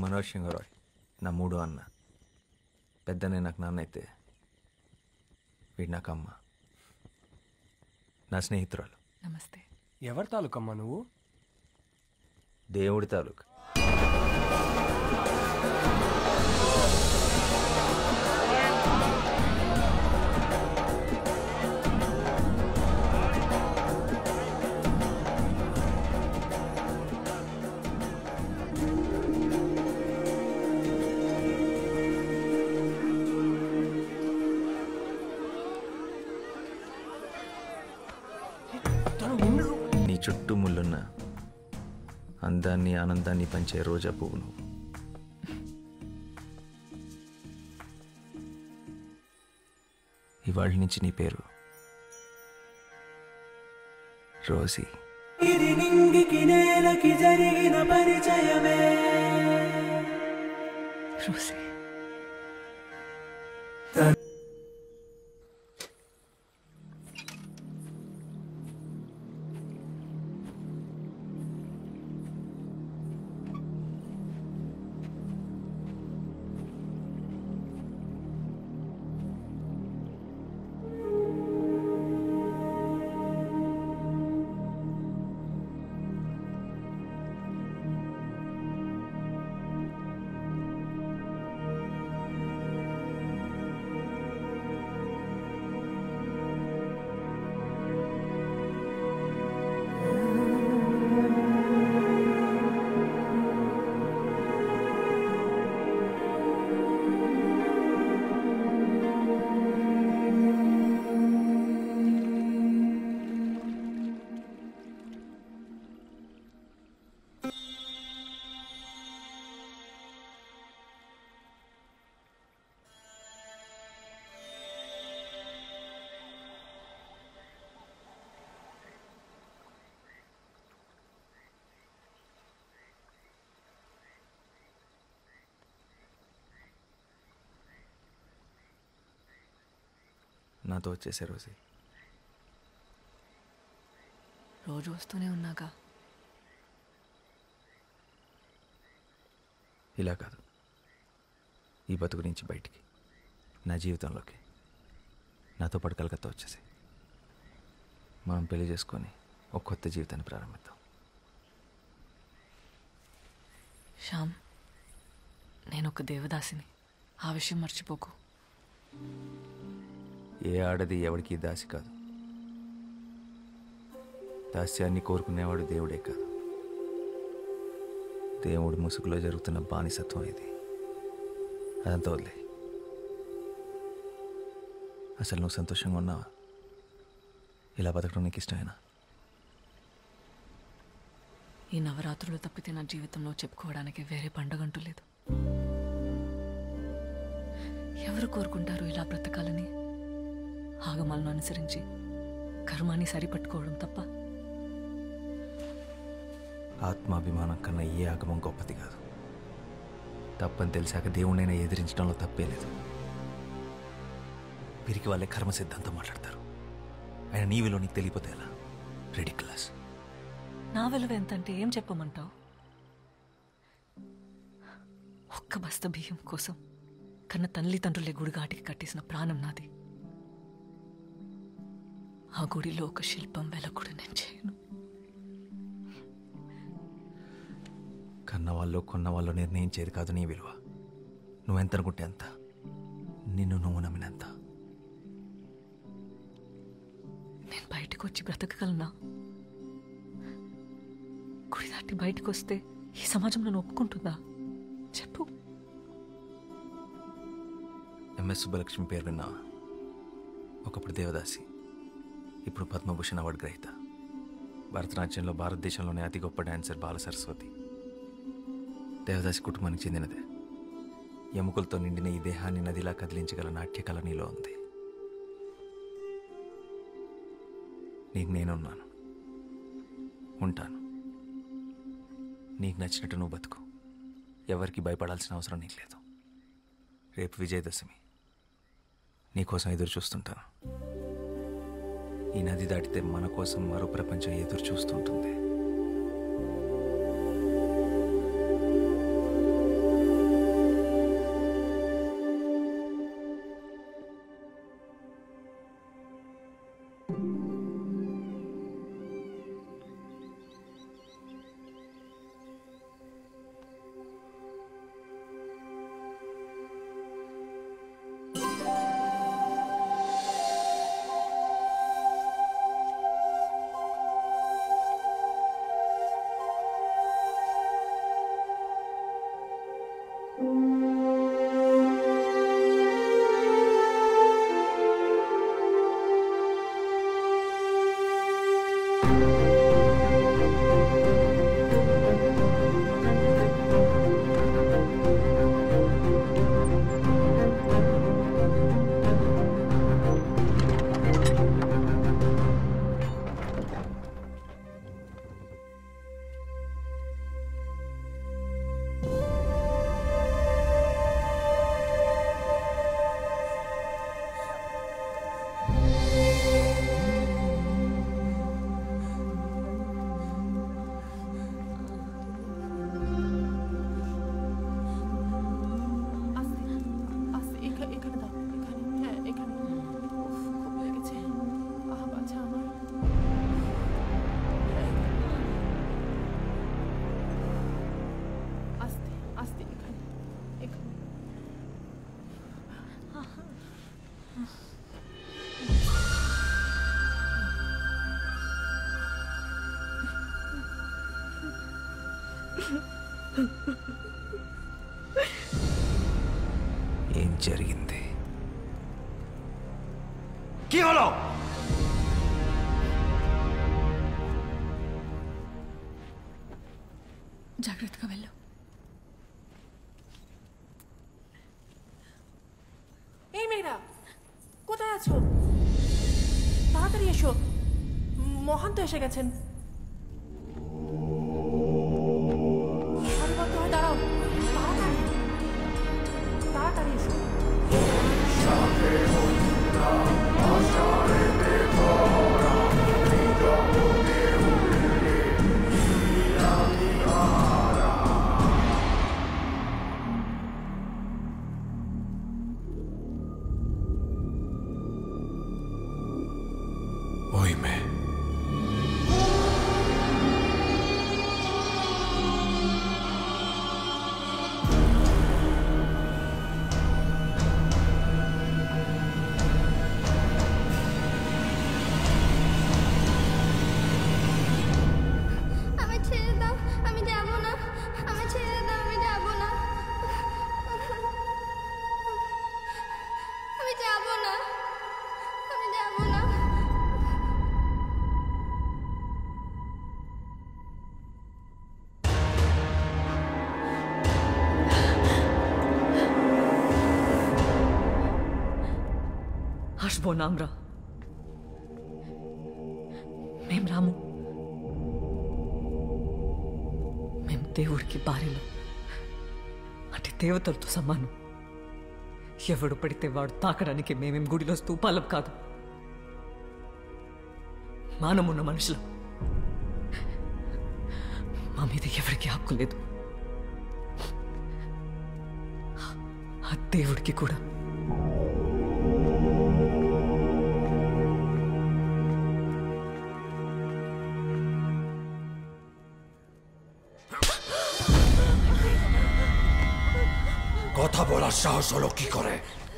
మనోజ్ సింగరాయ్ నా మూడో అన్న పెద్దనే నాకు నాన్న అయితే వీడు నాకు అమ్మ నా స్నేహితురాలు నమస్తే ఎవరి తాలూకమ్మా నువ్వు దేవుడి తాలూకు తను నిన్ను నీ చుట్టూ ముళ్ళున్న అందాన్ని ఆనందాన్ని పంచే రోజా పువ్వు నువ్వు ఇవాళ నుంచి నీ పేరు రోజీ ఇది నింగికి నేలకి జరిగిన పరిచయమే రోసే నాతో వచ్చేసే రోజీ రోజు వస్తూనే ఉన్నాగా ఇలా కాదు ఈ బతుకు నుంచి బయటికి నా జీవితంలోకి నాతో పాటు కలకత్తా వచ్చేసి మనం పెళ్లి చేసుకొని ఒక కొత్త జీవితాన్ని ప్రారంభిద్దాం శ్యామ్ నేను ఒక దేవదాసిని ఆ విషయం మర్చిపోకు ఏ ఆడది ఎవరికి దాసి కాదు దాస్యాన్ని కోరుకునేవాడు దేవుడే కాదు దేవుడి ముసుగులో జరుగుతున్న బానిసత్వం ఇది అదంతా వదిలే అసలు నువ్వు సంతోషంగా ఉన్నావా ఇలా బతకడం నీకు ఇష్టమేనా ఈ నవరాత్రులు తప్పితే నా జీవితంలో చెప్పుకోవడానికి వేరే పండగంటూ లేదు ఎవరు కోరుకుంటారు ఇలా బ్రతకాలని ఆగమాలను అనుసరించి కర్మాన్ని సరిపట్టుకోవడం తప్ప ఆత్మాభిమానం కన్నా ఏ ఆగమం గొప్పది కాదు తప్పని తెలిసాక దేవుణ్ణైనా ఎదిరించడంలో తప్పే లేదు వీరికి వాళ్ళే కర్మ సిద్ధాంతం మాట్లాడతారు ఆయన నీ విలువ నీకు తెలియపోతే ఎలా రెడీ క్లాస్ నా విలువ ఎంత అంటే ఏం చెప్పమంటావు ఒక్క బస్త బియ్యం కోసం కన్న తల్లిదండ్రులే గుడిగాటికి కట్టేసిన ప్రాణం నాది ఆ గుడిలో ఒక శిల్పం వెలకుడు నేను చేయను కన్నవాళ్ళు కొన్నవాళ్ళు నిర్ణయించేది కాదు నీ విలువ నువ్వెంత అనుకుంటే అంత నిన్ను నువ్వు నమ్మినంత నేను బయటకు వచ్చి బ్రతకగలనా గుడి దాటి బయటకు వస్తే ఈ సమాజం నన్ను ఒప్పుకుంటుందా చెప్పు ఎంఎస్ సుబ్బలక్ష్మి పేరు విన్నావా ఒకప్పుడు దేవదాసి ఇప్పుడు పద్మభూషణ్ అవార్డు గ్రహీత భరతనాట్యంలో భారతదేశంలోనే అతి గొప్ప డాన్సర్ బాల సరస్వతి దేవదాసి కుటుంబానికి చెందినదే ఎముకలతో నిండిన ఈ దేహాన్ని నదిలా కదిలించగల నాట్యకళ నీలో ఉంది నీకు నేనున్నాను ఉంటాను నీకు నచ్చినట్టు నువ్వు బతుకు ఎవరికి భయపడాల్సిన అవసరం నీకు లేదు రేపు విజయదశమి నీకోసం ఎదురు చూస్తుంటాను ఈ నది దాటితే మన కోసం మరో ప్రపంచం ఎదురు చూస్తుంటుంది ఏం జరిగింది జాగ్రత్తగా వెళ్ళు এই মেয়েরা কোথায় আছো তাড়াতাড়ি এসো মহান্ত এসে গেছেন সারিবদ্ধ হয়ে দাঁড়াও তাড়াতাড়ি তাড়াতাড়ি এসো ওই মেয়ে আমি ছেড়ে দাও আমি যাব না আমি ছেড়ে দাও আমি যাব না আমি যাব না আমি যাব না আসবো না আমরা మేం రాము మేము దేవుడికి భార్యలు అంటే దేవతలతో సమానం ఎవడు పడితే వాడు తాకడానికి మేమేం గుడిలో స్తూపాలం కాదు మానమున్న మనుషులం మా మీద ఎవరికి హక్కు లేదు ఆ దేవుడికి కూడా কথা বলার সাহস হলো কি করে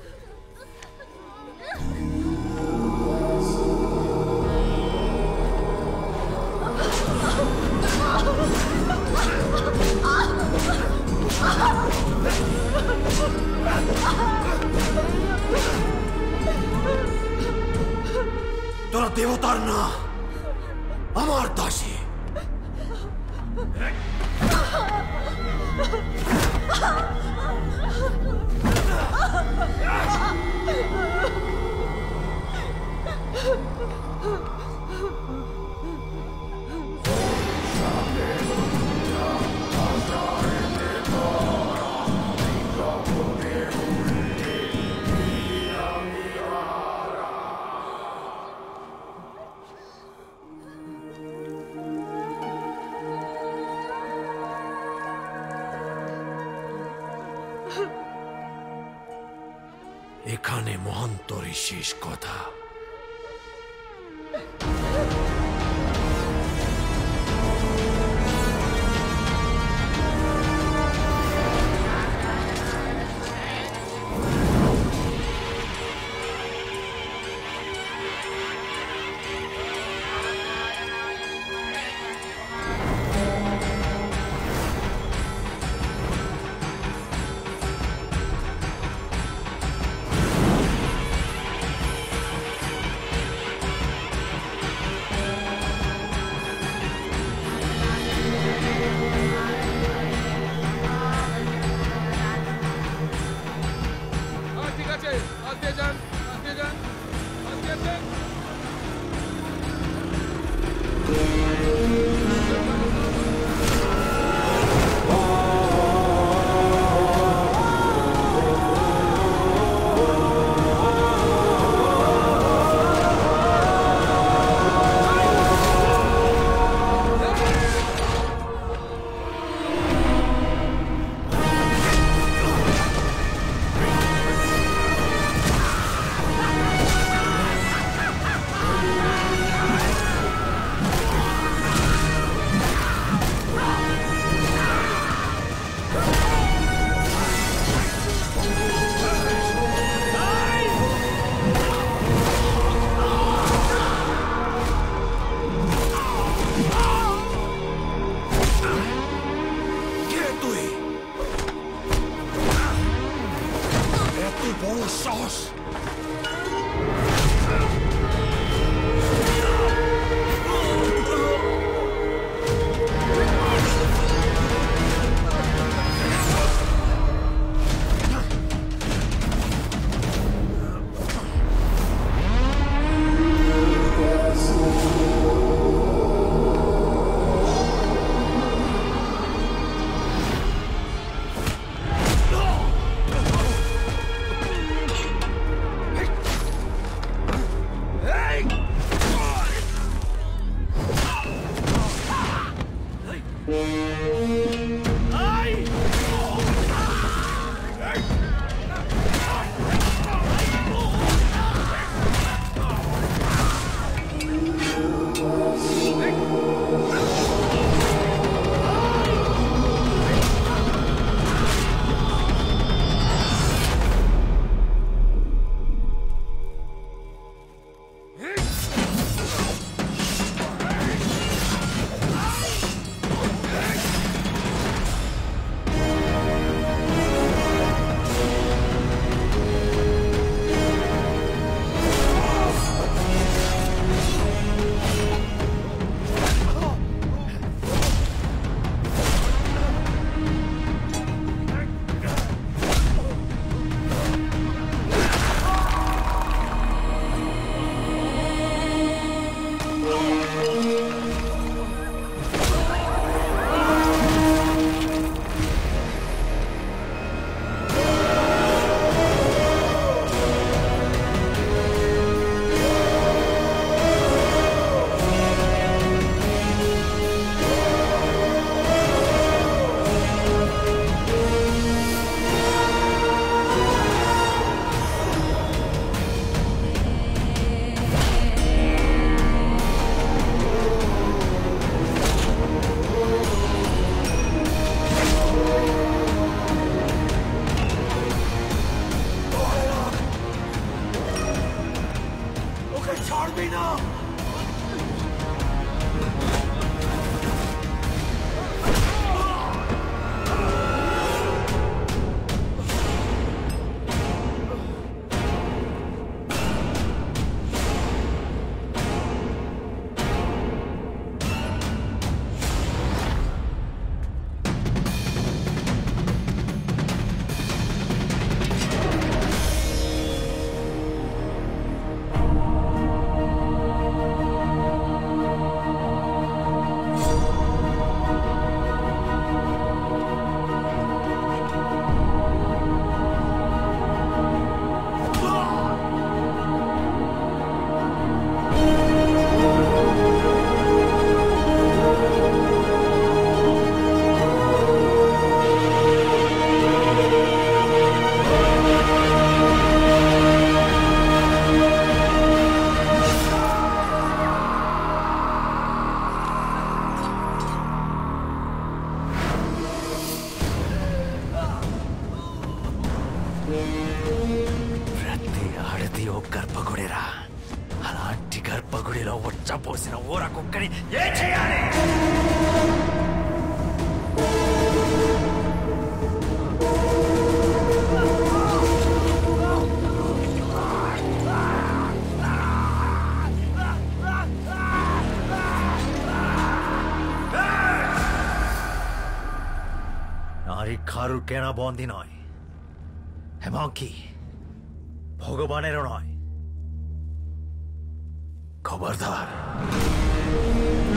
তোরা দেবতার না আমার দাসী এখানে মহন্তরই শেষ কথা ঠিক আছে পাশ দিয়ে যান পাশ দিয়ে যান পাশ দিয়ে যান আমি ছাড়বি না ప్రతి ఆడది ఓ గర్భగుడిరా అలాంటి గర్భగుడిలో వచ్చపోసిన ఊర కుక్కని ఏ చేయాలి নারী খারু কেনা বন্দি নয় এমনকি ভগবানেরও নয় খবরদার